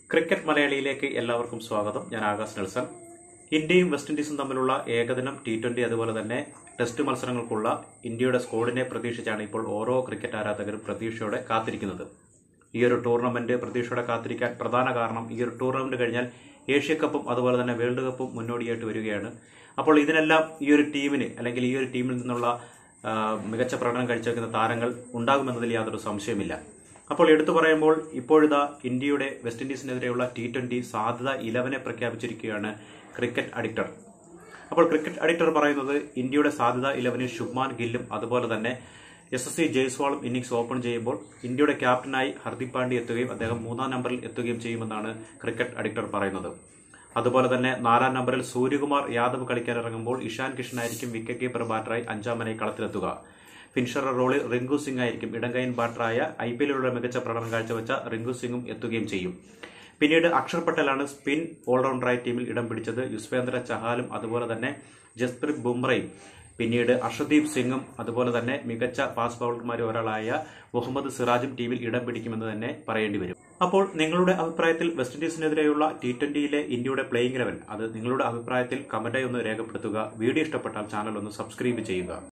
cricket മലയാളിയിലേക്ക് എല്ലാവർക്കും സ്വാഗതം ഞാൻ ആകാശ് നെൽസൺ ഇന്ത്യയും വെസ്റ്റ് ഇൻഡീസും തമ്മിലുള്ള ഏകദിനം ടി ട്വന്റി അതുപോലെ തന്നെ ടെസ്റ്റ് മത്സരങ്ങൾക്കുള്ള ഇന്ത്യയുടെ സ്കോഡിനെ പ്രതീക്ഷിച്ചാണ് ഇപ്പോൾ ഓരോ ക്രിക്കറ്റ് ആരാധകരും പ്രതീക്ഷയോടെ കാത്തിരിക്കുന്നത് ഈ ഒരു ടൂർണമെന്റ് പ്രതീക്ഷയോടെ കാത്തിരിക്കാൻ പ്രധാന കാരണം ഈ ഒരു ടൂർണമെന്റ് കഴിഞ്ഞാൽ ഏഷ്യ കപ്പും അതുപോലെ തന്നെ വേൾഡ് കപ്പും മുന്നോടിയായിട്ട് വരികയാണ് അപ്പോൾ ഇതിനെല്ലാം ഈ ഒരു ടീമിന് അല്ലെങ്കിൽ ഈ ഒരു ടീമിൽ നിന്നുള്ള ആ, മികച്ച പ്രകടനം കാഴ്ചവെക്കുന്ന താരങ്ങൾ ഉണ്ടാകുമെന്നതിൽ യാതൊരു സംശയമില്ല അപ്പോൾ എടുത്തു പറയുമ്പോൾ ഇപ്പോഴിതാ ഇന്ത്യയുടെ വെസ്റ്റ് ഇൻഡീസിനെതിരെയുള്ള ടി ട്വന്റി സാധ്യത ഇലവനെ പ്രഖ്യാപിച്ചിരിക്കുകയാണ് ക്രിക്കറ്റ് അഡിക്ടർ അപ്പോൾ ക്രിക്കറ്റ് അഡിക്ടർ പറയുന്നത് ഇന്ത്യയുടെ സാധ്യത ഇലവനിൽ ശുഭ്മാൻ ഗില്ലും അതുപോലെ തന്നെ എസ് എസ് സി ജയ്സ്വാളും ഇന്നിംഗ്സ് ഓപ്പൺ ചെയ്യുമ്പോൾ ഇന്ത്യയുടെ ക്യാപ്റ്റനായി ഹർദിക് പാണ്ഡ്യ എത്തുകയും അദ്ദേഹം മൂന്നാം നമ്പറിൽ എത്തുകയും ചെയ്യുമെന്നാണ് ക്രിക്കറ്റ് അഡിക്ടർ പറയുന്നത് അതുപോലെ തന്നെ നാലാം നമ്പറിൽ സൂര്യകുമാർ യാദവ് കളിക്കാനിറങ്ങുമ്പോൾ ഇഷാൻ കിഷനായിരിക്കും വിക്കറ്റ് കീപ്പർ ബാറ്ററായി അഞ്ചാമനായി കളത്തിലെത്തുക ഫിൻഷറർ റോളിൽ റിങ്കു സിംഗ് ആയിരിക്കും ഇടങ്കൈൻ ബാറ്ററായ ഐ പി എല്ലിലൂടെ മികച്ച പ്രകടനം കാഴ്ചവെച്ച റിങ്കു സിംഗും എത്തുകയും ചെയ്യും പിന്നീട് അക്ഷർ പട്ടേലാണ് സ്പിൻ ഓൾറൗണ്ടറായി ടീമിൽ ഇടം പിടിച്ചത് യുസ്വേന്ദ്ര ചഹാലും അതുപോലെ തന്നെ ജസ്പ്രീത് ബുംറയും പിന്നീട് അർഷദീപ് സിംഗും അതുപോലെ തന്നെ മികച്ച ഫാസ്റ്റ് ബൌളർമാരിൽ ഒരാളായ മുഹമ്മദ് സിറാജും ടീമിൽ ഇടം പിടിക്കുമെന്ന് തന്നെ പറയേണ്ടി വരും അപ്പോൾ നിങ്ങളുടെ അഭിപ്രായത്തിൽ വെസ്റ്റ് ഇൻഡീസിനെതിരെയുള്ള ടി ട്വന്റിയിലെ ഇന്ത്യയുടെ പ്ലേയിംഗ് ലെവൻ അത് നിങ്ങളുടെ അഭിപ്രായത്തിൽ കമന്റായി ഒന്ന് രേഖപ്പെടുത്തുക വീഡിയോ ഇഷ്ടപ്പെട്ടാൽ ചാനൽ ഒന്ന് സബ്സ്ക്രൈബ് ചെയ്യുക